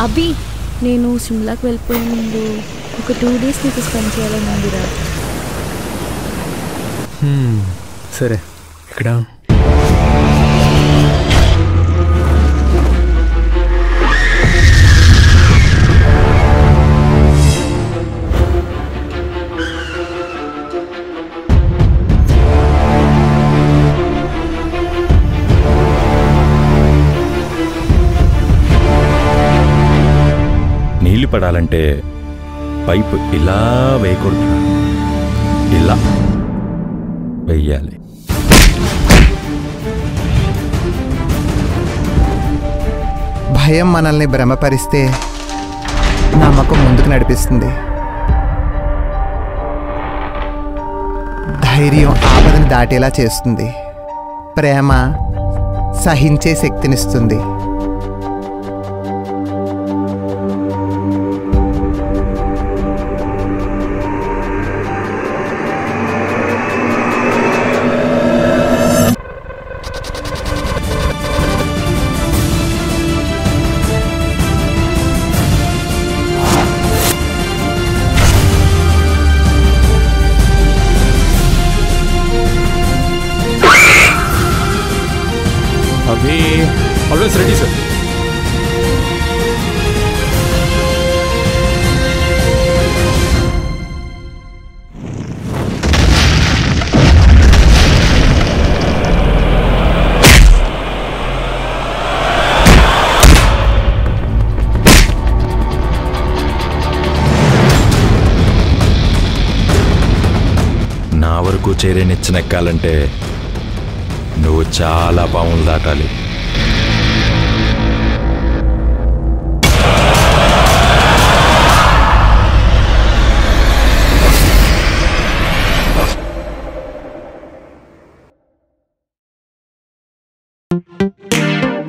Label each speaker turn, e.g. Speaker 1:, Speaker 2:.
Speaker 1: అభి నేను సిమ్లాకి వెళ్ళిపోయే ముందు ఒక టూ డేస్ నీకు స్పెండ్ చేయాలని ఉందిరా
Speaker 2: హ్మ్, సరే ఇక్కడ
Speaker 3: నీళ్లు పడాలంటే పైపు ఇలా వేయకూడదు ఇలా వెయ్యాలి
Speaker 4: భయం మనల్ని భ్రమపరిస్తే నమ్మకం ముందుకు నడిపిస్తుంది ధైర్యం ఆపదని దాటేలా చేస్తుంది ప్రేమ సహించే శక్తినిస్తుంది
Speaker 2: అవి ఆల్వేస్ రెడీ సార్
Speaker 3: నా వరకు చేరే నెచ్చనెక్కాలంటే నువ్వు చాలా పాములు దాటాలి
Speaker 1: ఆ